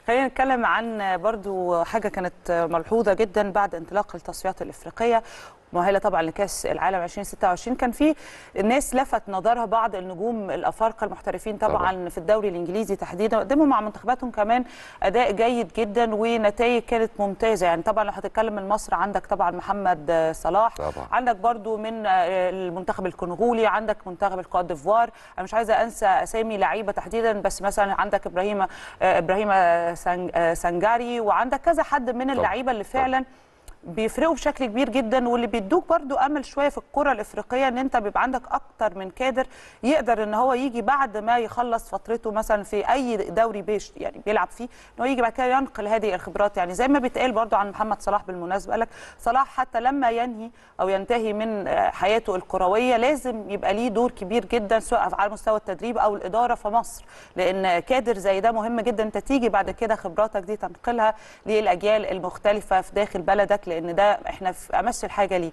خلينا نتكلم عن برضو حاجه كانت ملحوظه جدا بعد انطلاق التصفيات الافريقيه مؤهله طبعا لكاس العالم 2026 كان في الناس لفت نظرها بعض النجوم الافارقه المحترفين طبعا, طبعا. في الدوري الانجليزي تحديدا قدموا مع منتخباتهم كمان اداء جيد جدا ونتائج كانت ممتازه يعني طبعا لو هتتكلم من مصر عندك طبعا محمد صلاح طبعا. عندك برضو من المنتخب الكونغولي عندك منتخب الكوت ديفوار انا مش عايزه انسى اسامي لعيبه تحديدا بس مثلا عندك ابراهيم ابراهيم سانجاري وعندك كذا حد من اللعيبه اللي فعلا طبعا. بيفرقوا بشكل كبير جدا واللي بيدوك برضو امل شويه في الكره الافريقيه ان انت بيبقى عندك اكتر من كادر يقدر ان هو يجي بعد ما يخلص فترته مثلا في اي دوري بيش يعني بيلعب فيه ان هو يجي بعد كده ينقل هذه الخبرات يعني زي ما بيتقال برضو عن محمد صلاح بالمناسبه قال لك صلاح حتى لما ينهي او ينتهي من حياته الكرويه لازم يبقى ليه دور كبير جدا سواء على مستوى التدريب او الاداره في مصر لان كادر زي ده مهم جدا انت تيجي بعد كده خبراتك دي تنقلها للاجيال المختلفه في داخل بلدك لان ده احنا في امس الحاجه ليه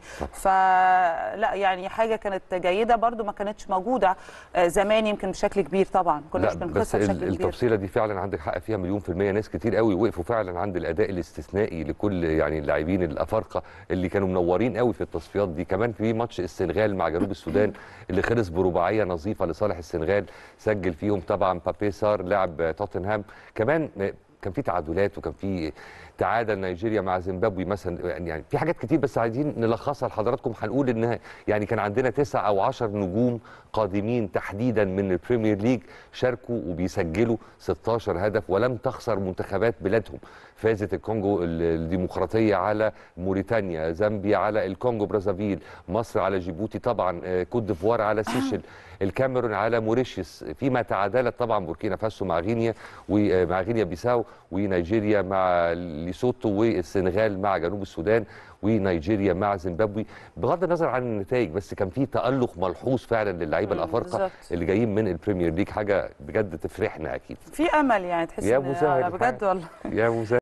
فلا يعني حاجه كانت جيده برده ما كانتش موجوده زمان يمكن بشكل كبير طبعا كناش بنقيسها بشكل كبير التفصيله دي فعلا عندك حق فيها مليون في الميه ناس كتير قوي وقفوا فعلا عند الاداء الاستثنائي لكل يعني اللاعبين الافارقه اللي كانوا منورين قوي في التصفيات دي كمان في ماتش السنغال مع جنوب السودان اللي خلص برباعيه نظيفه لصالح السنغال سجل فيهم طبعا بابي سار لاعب توتنهام كمان كان في تعادلات وكان في تعادل نيجيريا مع زيمبابوي مثلا يعني في حاجات كتير بس عايزين نلخصها لحضراتكم هنقول ان يعني كان عندنا تسع او عشر نجوم قادمين تحديدا من البريمير ليج شاركوا وبيسجلوا 16 هدف ولم تخسر منتخبات بلادهم فازت الكونغو الديمقراطيه على موريتانيا زامبيا على الكونغو برازافيل مصر على جيبوتي طبعا كوت ديفوار على سيشل الكاميرون على موريشيوس فيما تعادلت طبعا بوركينا فاسو مع غينيا ومع غينيا بيساو ونيجيريا مع ليسوتو والسنغال مع جنوب السودان ونيجيريا مع زيمبابوي بغض النظر عن النتائج بس كان في تألق ملحوظ فعلا للعيبه الافارقه اللي جايين من البريمير ليج حاجه بجد تفرحنا اكيد في امل يعني تحس يا مسهل بجد والله يا مسهل